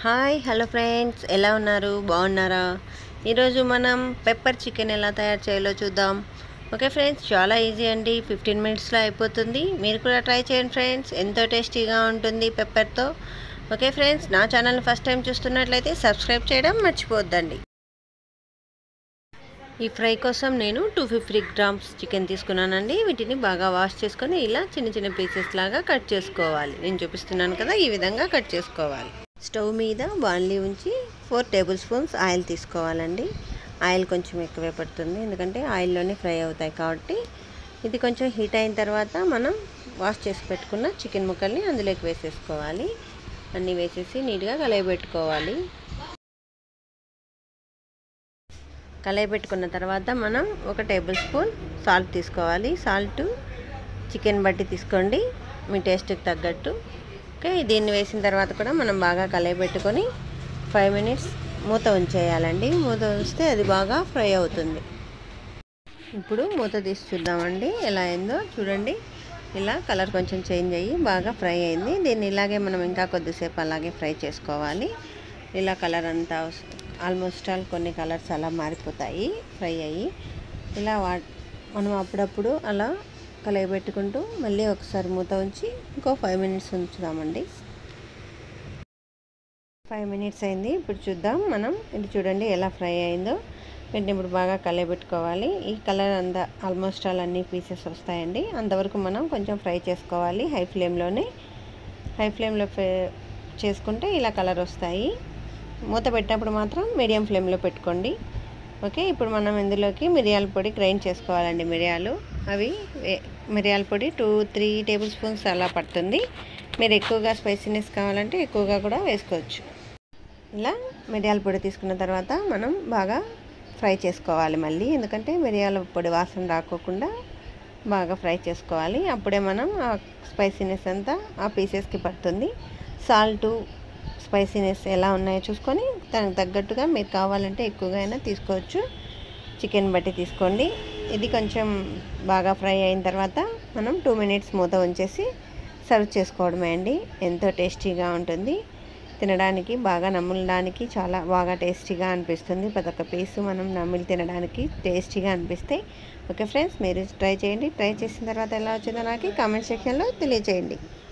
hi hello friends ఎలా ఉన్నారు బాగున్నారా ఈరోజు మనం పెప్పర్ చికెన్ ఎలా తయారు చేయాలో చూద్దాం ఓకే ఫ్రెండ్స్ చాలా ఈజీ అండి ఫిఫ్టీన్ మినిట్స్లో అయిపోతుంది మీరు కూడా ట్రై చేయండి ఫ్రెండ్స్ ఎంతో టేస్టీగా ఉంటుంది పెప్పర్తో ఓకే ఫ్రెండ్స్ నా ఛానల్ని ఫస్ట్ టైం చూస్తున్నట్లయితే సబ్స్క్రైబ్ చేయడం మర్చిపోవద్దండి ఈ ఫ్రై కోసం నేను టూ ఫిఫ్టీ గ్రామ్స్ చికెన్ తీసుకున్నానండి వీటిని బాగా వాష్ చేసుకొని ఇలా చిన్న చిన్న పీసెస్ లాగా కట్ చేసుకోవాలి నేను చూపిస్తున్నాను కదా ఈ విధంగా కట్ చేసుకోవాలి స్టవ్ మీద బాన్లీ ఉంచి ఫోర్ టేబుల్ స్పూన్స్ ఆయిల్ తీసుకోవాలండి ఆయిల్ కొంచెం ఎక్కువే పడుతుంది ఎందుకంటే ఆయిల్లోనే ఫ్రై అవుతాయి కాబట్టి ఇది కొంచెం హీట్ అయిన తర్వాత మనం వాష్ చేసి పెట్టుకున్న చికెన్ ముక్కల్ని అందులోకి వేసేసుకోవాలి అన్నీ వేసేసి నీట్గా కలయబెట్టుకోవాలి కలయి పెట్టుకున్న తర్వాత మనం ఒక టేబుల్ స్పూన్ సాల్ట్ తీసుకోవాలి సాల్ట్ చికెన్ బట్టి తీసుకోండి మీ టేస్ట్కి తగ్గట్టు ఓకే దీన్ని వేసిన తర్వాత కూడా మనం బాగా కలయి పెట్టుకొని ఫైవ్ మినిట్స్ మూత ఉంచేయాలండి మూత ఉంచితే అది బాగా ఫ్రై అవుతుంది ఇప్పుడు మూత తీసి చూద్దామండి ఎలా అయిందో చూడండి ఇలా కలర్ కొంచెం చేంజ్ అయ్యి బాగా ఫ్రై అయింది దీన్ని ఇలాగే మనం ఇంకా కొద్దిసేపు అలాగే ఫ్రై చేసుకోవాలి ఇలా కలర్ అంతా ఆల్మోస్ట్ ఆల్ కొన్ని కలర్స్ అలా మారిపోతాయి ఫ్రై అయ్యి ఇలా వా మనం అప్పుడప్పుడు అలా కలయబెట్టుకుంటూ మళ్ళీ ఒకసారి మూత ఉంచి ఇంకో ఫైవ్ మినిట్స్ ఉంచుదామండి ఫైవ్ మినిట్స్ అయింది ఇప్పుడు చూద్దాం మనం ఇది చూడండి ఎలా ఫ్రై అయిందో వీటిని ఇప్పుడు బాగా కలయబెట్టుకోవాలి ఈ కలర్ అంత ఆల్మోస్ట్ ఆల్ అన్ని పీసెస్ వస్తాయండి అంతవరకు మనం కొంచెం ఫ్రై చేసుకోవాలి హై ఫ్లేమ్లోనే హై ఫ్లేమ్లో చేసుకుంటే ఇలా కలర్ వస్తాయి మూత పెట్టినప్పుడు మాత్రం మీడియం ఫ్లేమ్లో పెట్టుకోండి ఓకే ఇప్పుడు మనం ఇందులోకి మిరియాల పొడి గ్రైండ్ చేసుకోవాలండి మిరియాలు అవి మిరియాల పొడి టూ త్రీ టేబుల్ స్పూన్స్ అలా పడుతుంది మీరు ఎక్కువగా స్పైసీనెస్ కావాలంటే ఎక్కువగా కూడా వేసుకోవచ్చు ఇలా మిరియాల పొడి తీసుకున్న తర్వాత మనం బాగా ఫ్రై చేసుకోవాలి మళ్ళీ ఎందుకంటే మిరియాల పొడి వాసన రాకోకుండా బాగా ఫ్రై చేసుకోవాలి అప్పుడే మనం ఆ స్పైసీనెస్ అంతా ఆ పీసెస్కి పడుతుంది సాల్టు స్పైసీనెస్ ఎలా ఉన్నాయో చూసుకొని దానికి తగ్గట్టుగా మీరు కావాలంటే ఎక్కువగా అయినా తీసుకోవచ్చు చికెన్ బట్టి తీసుకోండి ఇది కొంచెం బాగా ఫ్రై అయిన తర్వాత మనం టూ మినిట్స్ మూత ఉంచేసి సర్వ్ చేసుకోవడమే అండి ఎంతో టేస్టీగా ఉంటుంది తినడానికి బాగా నమ్మడానికి చాలా బాగా టేస్టీగా అనిపిస్తుంది ప్రతి ఒక్క పీసు మనం నమ్మిలి తినడానికి టేస్టీగా అనిపిస్తాయి ఓకే ఫ్రెండ్స్ మీరు ట్రై చేయండి ట్రై చేసిన తర్వాత ఎలా వచ్చిందో నాకు కామెంట్ సెక్షన్లో తెలియచేయండి